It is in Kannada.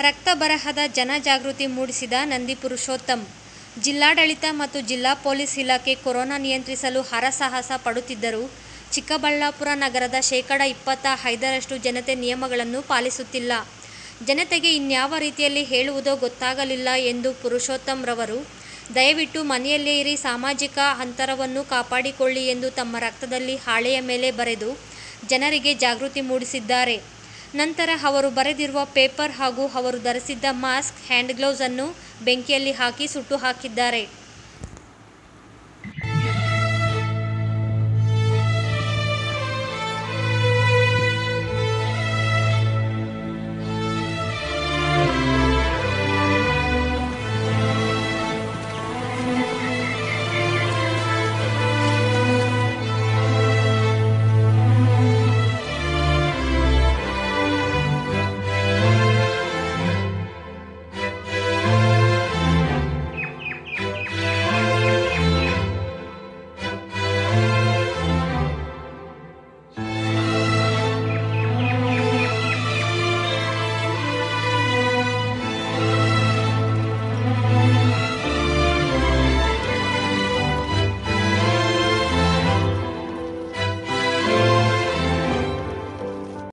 ರಕ್ತ ಬರಹದ ಜನಜಾಗೃತಿ ಮೂಡಿಸಿದ ನಂದಿ ಪುರುಷೋತ್ತಮ್ ಜಿಲ್ಲಾಡಳಿತ ಮತ್ತು ಜಿಲ್ಲಾ ಪೊಲೀಸ್ ಇಲಾಖೆ ಕೊರೋನಾ ನಿಯಂತ್ರಿಸಲು ಹರಸಾಹಸ ಪಡುತ್ತಿದ್ದರೂ ಚಿಕ್ಕಬಳ್ಳಾಪುರ ನಗರದ ಶೇಕಡ ಇಪ್ಪತ್ತ ಐದರಷ್ಟು ಜನತೆ ನಿಯಮಗಳನ್ನು ಪಾಲಿಸುತ್ತಿಲ್ಲ ಜನತೆಗೆ ಇನ್ಯಾವ ರೀತಿಯಲ್ಲಿ ಹೇಳುವುದೋ ಗೊತ್ತಾಗಲಿಲ್ಲ ಎಂದು ಪುರುಷೋತ್ತಮ್ ರವರು ದಯವಿಟ್ಟು ಮನೆಯಲ್ಲೇ ಇರಿ ಸಾಮಾಜಿಕ ಅಂತರವನ್ನು ಕಾಪಾಡಿಕೊಳ್ಳಿ ಎಂದು ತಮ್ಮ ರಕ್ತದಲ್ಲಿ ಹಾಳೆಯ ಮೇಲೆ ಬರೆದು ಜನರಿಗೆ ಜಾಗೃತಿ ಮೂಡಿಸಿದ್ದಾರೆ ನಂತರ ಅವರು ಬರೆದಿರುವ ಪೇಪರ್ ಹಾಗೂ ಅವರು ಧರಿಸಿದ್ದ ಮಾಸ್ಕ್ ಹ್ಯಾಂಡ್ ಗ್ಲೌಸ್ ಅನ್ನು ಬೆಂಕಿಯಲ್ಲಿ ಹಾಕಿ ಸುಟ್ಟು ಹಾಕಿದ್ದಾರೆ